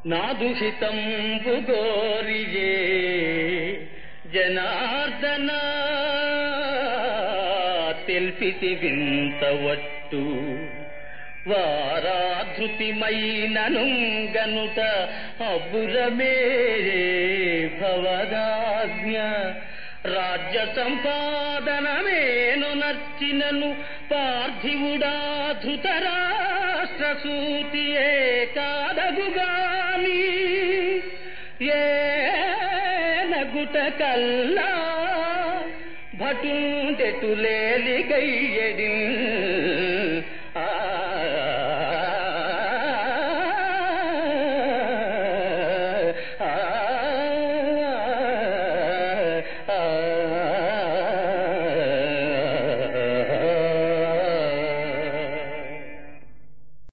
నాదుహితంబు గోరియే జనార్దన తెల్పితి వింతవట్టు వారాధృతిమైనను గనుట అబ్బురమే భవదాజ్ఞ రాజ్య సంపాదనమేను నర్చినను పార్థివుడా ధృతరాష్ట్ర సూతియే కాదగుగాని ఏ నగుట కల్లా భటుండెటులేలి గయ్యడి